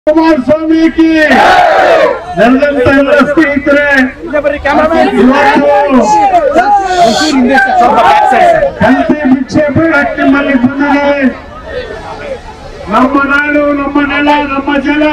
ಕುಮಾರಸ್ವಾಮಿಗೆ ನಡೆದಂತ ಎಲ್ಲ ಸ್ನೇಹಿತರೆ ಕಲ್ತಿ ಭಿಕ್ಷೆ ಬೇಡಕ್ಕೆ ನಿಮ್ಮಲ್ಲಿ ಬಂದಿದೆ ನಮ್ಮ ನಾಡು ನಮ್ಮ ನೆಲ ನಮ್ಮ ಜಲ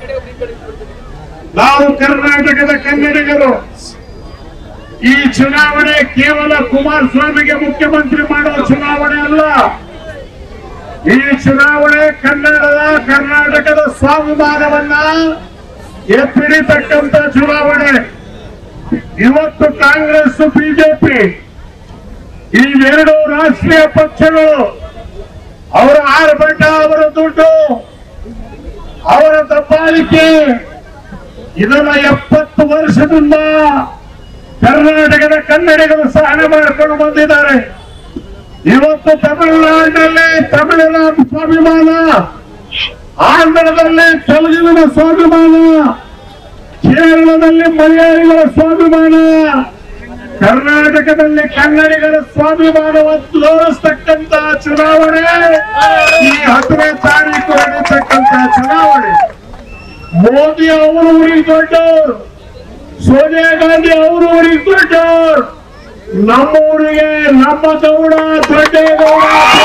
ನಾವು ಕರ್ನಾಟಕದ ಕನ್ನಡಿಗರು ಈ ಚುನಾವಣೆ ಕೇವಲ ಕುಮಾರಸ್ವಾಮಿಗೆ ಮುಖ್ಯಮಂತ್ರಿ ಮಾಡುವ ಚುನಾವಣೆ ಅಲ್ಲ ಈ ಚುನಾವಣೆ ಕನ್ನಡದ ಕರ್ನಾಟಕದ ಸ್ವಾಭಿಮಾನವನ್ನ ಎತ್ತಿಡಿತಕ್ಕಂತ ಚುನಾವಣೆ ಇವತ್ತು ಕಾಂಗ್ರೆಸ್ ಬಿಜೆಪಿ ಈ ಎರಡು ರಾಷ್ಟ್ರೀಯ ಪಕ್ಷಗಳು ಅವರ ಆರ್ಭಟ ಅವರ ದುಡ್ಡು ಅವರ ದಬ್ಬಾಳಿಕೆ ಇದನ್ನ ಎಪ್ಪತ್ತು ವರ್ಷದಿಂದ ಕರ್ನಾಟಕದ ಕನ್ನಡಿಗರು ಸಹನೆ ಮಾಡಿಕೊಂಡು ಬಂದಿದ್ದಾರೆ ಇವತ್ತು ತಮಿಳುನಾಡಿನಲ್ಲಿ ತಮಿಳುನಾಡು ಸ್ವಾಭಿಮಾನ ಆಂಧ್ರದಲ್ಲಿ ತೆಲುಗಿನ ಸ್ವಾಭಿಮಾನ ಕೇರಳದಲ್ಲಿ ಮಲಯಾಳಿಗಳ ಸ್ವಾಭಿಮಾನ ಕರ್ನಾಟಕದಲ್ಲಿ ಕನ್ನಡಿಗರ ಸ್ವಾಭಿಮಾನವನ್ನು ತೋರಿಸ್ತಕ್ಕಂತ ಚುನಾವಣೆ ಈ ಹತ್ತನೇ ತಾರೀಕು ನಡೀತಕ್ಕಂತ ಚುನಾವಣೆ ಮೋದಿ ಅವರು ಊರಿಗೆ ದೊಡ್ಡವರು ಸೋನಿಯಾ ಗಾಂಧಿ ಅವರು ಊರಿಗೆ ದೊಡ್ಡವರು ನಮ್ಮ ಊರಿಗೆ ನಮ್ಮ ಗೌಡ ದೊಡ್ಡೇಗೌಡ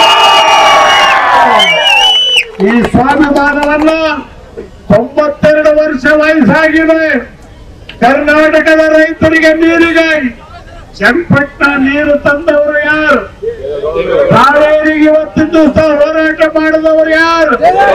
ಈ ಸ್ವಾಭಿಮಾನವನ್ನ ತೊಂಬತ್ತೆರಡು ವರ್ಷ ವಯಸ್ಸಾಗಿದೆ ಕರ್ನಾಟಕದ ರೈತರಿಗೆ ನೀರಿಗಾಗಿ ಚಂಪಟ್ಟ ನೀರು ತಂದವರು ಯಾರು ಕಾವೇರಿಗೆ ಇವತ್ತಿನ ದಿವಸ ಹೋರಾಟ ಮಾಡಿದವರು ಯಾರು